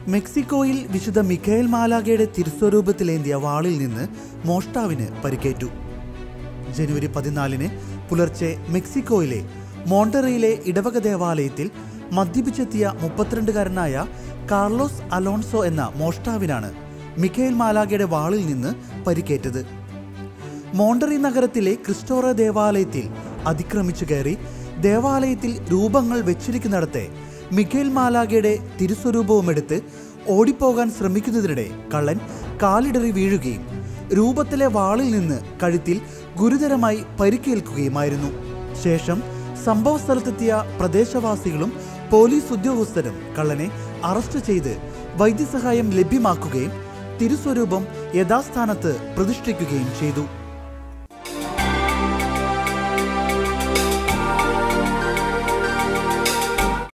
മെക്സിക്കോയിൽ വിശുദ്ധ മിഖേൽ മാലാഗയുടെ തിരുസ്വരൂപത്തിലേന്തിയ വാളിൽ നിന്ന് മോഷ്ടാവിന് പരിക്കേറ്റു ജനുവരി പതിനാലിന് പുലർച്ചെ മെക്സിക്കോയിലെ മോണ്ടറയിലെ ഇടവക ദേവാലയത്തിൽ മദ്യപിച്ചെത്തിയ മുപ്പത്തിരണ്ടുകാരനായ കാർലോസ് അലോൺസോ എന്ന മോഷ്ടാവിനാണ് മിഖേൽ മാലാഗയുടെ വാളിൽ നിന്ന് പരിക്കേറ്റത് മോണ്ടറി നഗരത്തിലെ ക്രിസ്റ്റോറ ദേവാലയത്തിൽ അതിക്രമിച്ചു കയറി ദേവാലയത്തിൽ രൂപങ്ങൾ വെച്ചിരിക്കുന്നിടത്തെ മിഖേൽ മാലാഗയുടെ തിരുസ്വരൂപവുമെടുത്ത് ഓടിപ്പോകാൻ ശ്രമിക്കുന്നതിനിടെ കള്ളൻ കാലിടറി വീഴുകയും രൂപത്തിലെ വാളിൽ നിന്ന് കഴുത്തിൽ ഗുരുതരമായി പരിക്കേൽക്കുകയുമായിരുന്നു ശേഷം സംഭവ സ്ഥലത്തെത്തിയ പ്രദേശവാസികളും പോലീസ് ഉദ്യോഗസ്ഥരും കള്ളനെ അറസ്റ്റ് ചെയ്ത് വൈദ്യസഹായം ലഭ്യമാക്കുകയും തിരുസ്വരൂപം യഥാസ്ഥാനത്ത് പ്രതിഷ്ഠിക്കുകയും ചെയ്തു